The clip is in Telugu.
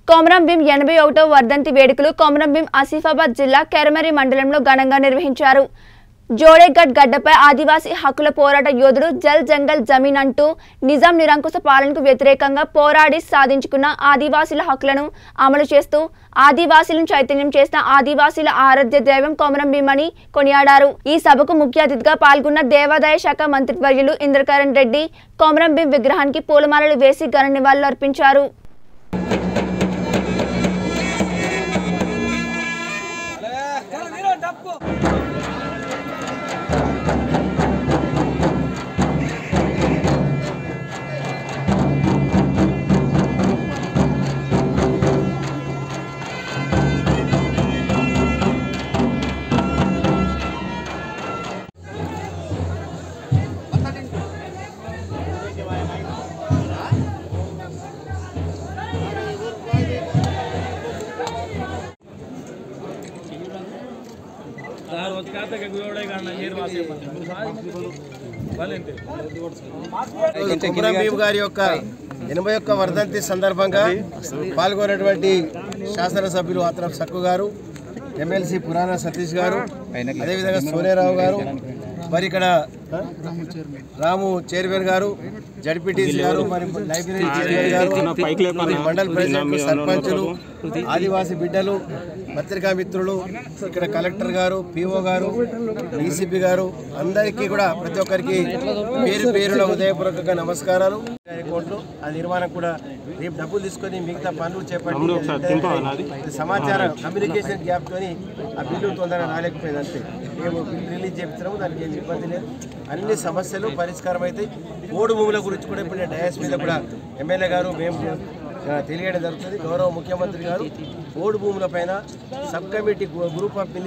కొమరం భీం ఎనభై ఒకటో వర్ధంతి వేడుకలు కొమరం భీం ఆసిఫాబాద్ జిల్లా కెరమరి మండలంలో ఘనంగా నిర్వహించారు జోడేగఢ్ గడ్డపై ఆదివాసీ హక్కుల పోరాట యోధుడు జల్ జంగల్ జమీన్ అంటూ నిజాం నిరంకుశ పాలనకు వ్యతిరేకంగా పోరాడి సాధించుకున్న ఆదివాసీల హక్కులను అమలు చేస్తూ ఆదివాసీలను చైతన్యం చేసిన ఆదివాసీల ఆరాధ్య దైవం కొమరం భీం అని కొనియాడారు ఈ సభకు ముఖ్య అతిథిగా పాల్గొన్న దేవాదాయ శాఖ మంత్రివర్యులు ఇంద్రకరణ్ రెడ్డి కొమరం భీం విగ్రహానికి పూలమాలలు వేసి ఘన నివాళులు అర్పించారు दहा रोज का आता का एवढं गाणं हेर वासे వాళ్ళంతే కుమరం భీమ్ గారి యొక్క ఎనభై ఒక్క వర్ధంతి సందర్భంగా పాల్గొన్నటువంటి శాసనసభ్యులు ఆత్రం సక్కు గారు ఎమ్మెల్సీ పురాణ సతీష్ గారు అదేవిధంగా సోనేరావు గారు మరి ఇక్కడ రాము చైర్మన్ గారు జడ్పీటీసీ గారు మరి లైబ్రరీ చైర్మన్ గారు మరి మండల ప్రెసిడెంట్ సర్పంచులు ఆదివాసీ బిడ్డలు పత్రికా మిత్రులు ఇక్కడ కలెక్టర్ గారు పిఓ గారు డీసీపీ గారు అందరికీ కూడా ప్రతి ఒక్కరికి పేరు పేరున ఉదయపూర్వక నమస్కారాలు కోట్లు ఆ నిర్మాణం కూడా రేపు డబ్బులు తీసుకొని మిగతా పనులు చేపట్టి ఇది సమాచారం కమ్యూనికేషన్ గ్యాప్ తోని ఆ బిల్లు తొందరగా రాలేకపోయింది అంతే మేము బిల్ రిలీజ్ చేస్తున్నాము దానికి ఏం ఇబ్బంది లేదు అన్ని సమస్యలు పరిష్కారం అవుతాయి ఓడు భూముల గురించి కూడా ఇప్పుడు నేను డయాస్ మీద కూడా ఎమ్మెల్యే గారు మేము ఆ, తెలియడం జరుగుతుంది గౌరవ ముఖ్యమంత్రి గారు ఓడు భూముల పైన సబ్ కమిటీ గ్రూప్ ఆఫ్